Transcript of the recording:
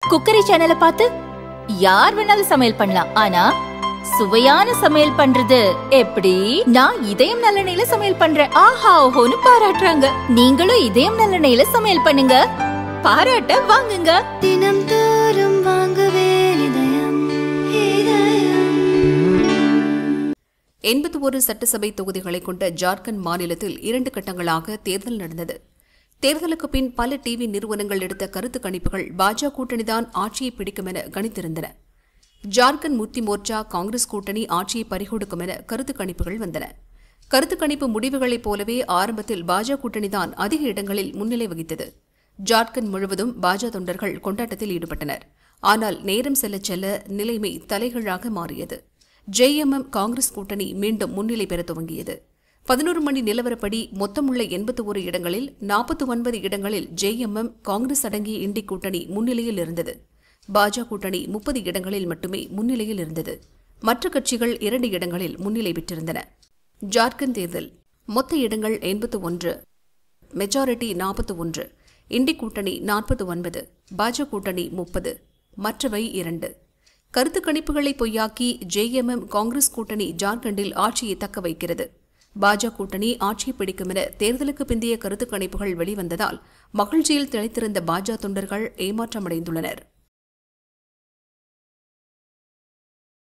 cookery சேனலை பார்த்து யார் வேணாலும் சமையல் பண்ணலாம் ஆனா சுவையான சமையல் பண்றது எப்படி நான் இதயம் நல்லெண்ணெயில சமையல் பண்றேன் ஆஹா ஓஹோன்னு பாராட்டுறாங்க நீங்களும் இதயம் நல்லெண்ணெயில சமையல் பண்ணுங்க பாராட்ட வாங்குங்க தினம் தோறும் வாங்குவே இதயம் இதயம் எண்பத்தி ஒரு சட்டசபை தொகுதிகளை கொண்ட ஜார்க்கண்ட் மாநிலத்தில் இரண்டு கட்டங்களாக தேர்தல் நடந்தது தேர்தலுக்கு பின் பல டிவி நிறுவனங்கள் எடுத்த கருத்து கணிப்புகள் பாஜக கூட்டணிதான் ஆட்சியை பிடிக்கும் என கணித்திருந்தன ஜார்க்கண்ட் முக்தி மோர்ச்சா காங்கிரஸ் கூட்டணி ஆட்சியை பறிகொடுக்கும் என கருத்து கணிப்புகள் வந்தன கருத்து கணிப்பு முடிவுகளைப் போலவே ஆரம்பத்தில் பாஜக கூட்டணிதான் அதிக இடங்களில் முன்னிலை வகித்தது ஜார்க்கண்ட் முழுவதும் பாஜக தொண்டர்கள் கொண்டாட்டத்தில் ஈடுபட்டனர் ஆனால் நேரம் செல்ல செல்ல நிலைமை தலைகீழாக மாறியது ஜேஎம்எம் காங்கிரஸ் கூட்டணி மீண்டும் முன்னிலை பெற துவங்கியது பதினோரு மணி நிலவரப்படி மொத்தமுள்ள எண்பத்தி ஒரு இடங்களில் நாற்பத்தி ஒன்பது இடங்களில் ஜேஎம்எம் காங்கிரஸ் அடங்கிய இண்டி கூட்டணி முன்னிலையில் இருந்தது பாஜக கூட்டணி முப்பது இடங்களில் மட்டுமே முன்னிலையில் இருந்தது மற்ற கட்சிகள் இரண்டு இடங்களில் முன்னிலை பெற்றிருந்தன ஜார்க்கண்ட் தேர்தல் மொத்த இடங்கள் எண்பத்து ஒன்று மெஜாரிட்டி நாற்பத்தி ஒன்று இண்டி கூட்டணி நாற்பத்தி ஒன்பது பாஜக கூட்டணி முப்பது மற்றவை இரண்டு கருத்து கணிப்புகளை பொய்யாக்கி ஜேஎம்எம் காங்கிரஸ் கூட்டணி ஜார்க்கண்டில் ஆட்சியை தக்க வைக்கிறது பாஜக கூட்டணி ஆட்சியை பிடிக்கும் என தேர்தலுக்கு பிந்தைய கருத்து கணிப்புகள் வெளிவந்ததால் மகிழ்ச்சியில் திளைத்திருந்த பாஜக தொண்டர்கள் ஏமாற்றமடைந்துள்ளனர்